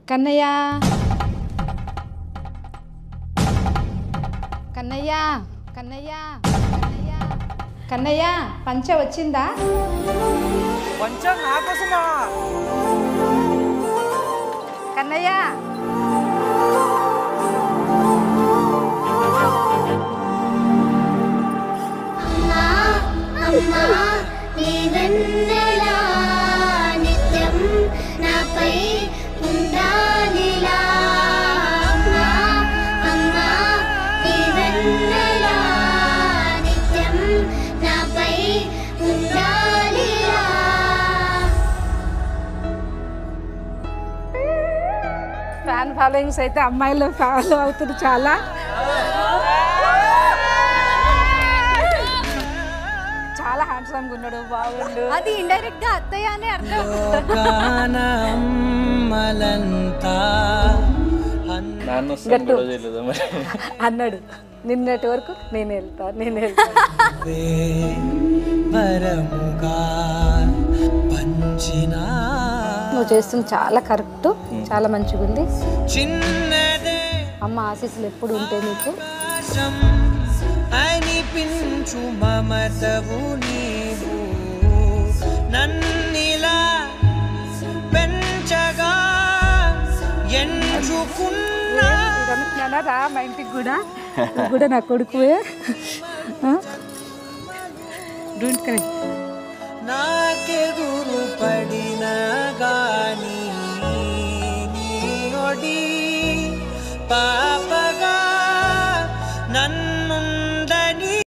కన్నయ్య కన్నయ్య కన్నయ్య కన్నయ్య కన్నయ్య పంచ వచ్చిందా కొంచెం నా కోసమా కన్నయ్య అమ్మా అమ్మా నీ వెన్నెలా నిత్యం నాపై ఉండాలిలా అమ్మా అమ్మా నీ వెన్నెలా నిత్యం నాపై ఉండాలిలా ఫ్యాన్ ఫాలోయింగ్స్ అయితే అమ్మాయిలు ఫాలో అవుతుంది చాలా చాలా హ్యాండ్సమ్గా ఉన్నాడు బాగుండు అది ఇండైరెక్ట్ గా అత్తయ్య అనే అర్థం లోకానమ్మలంతా నాన్న వస్తాను గొడవ చేయలేదా మరి అన్నాడు నిన్నటి వరకు నేను వెళ్తా నేను వెళ్తా అన్వే వరముగా పంచినా నువ్వు చేస్తుంది చాలా కరెక్ట్ చాలా మంచిగా ఉంది చిన్నదే అమ్మ ఆశీస్సులు ఎప్పుడు ఉంటాయి నీకు ఆకాశం అనిపించు మమతవు నీవు నన్నిలా పెంచగా ఎంచుకున్నా ఇది అనుకున్నానా రా మా ఇంటికి కూడా నువ్వు కూడా నా కొడుకువే డోంట్ క్రై నాకెదు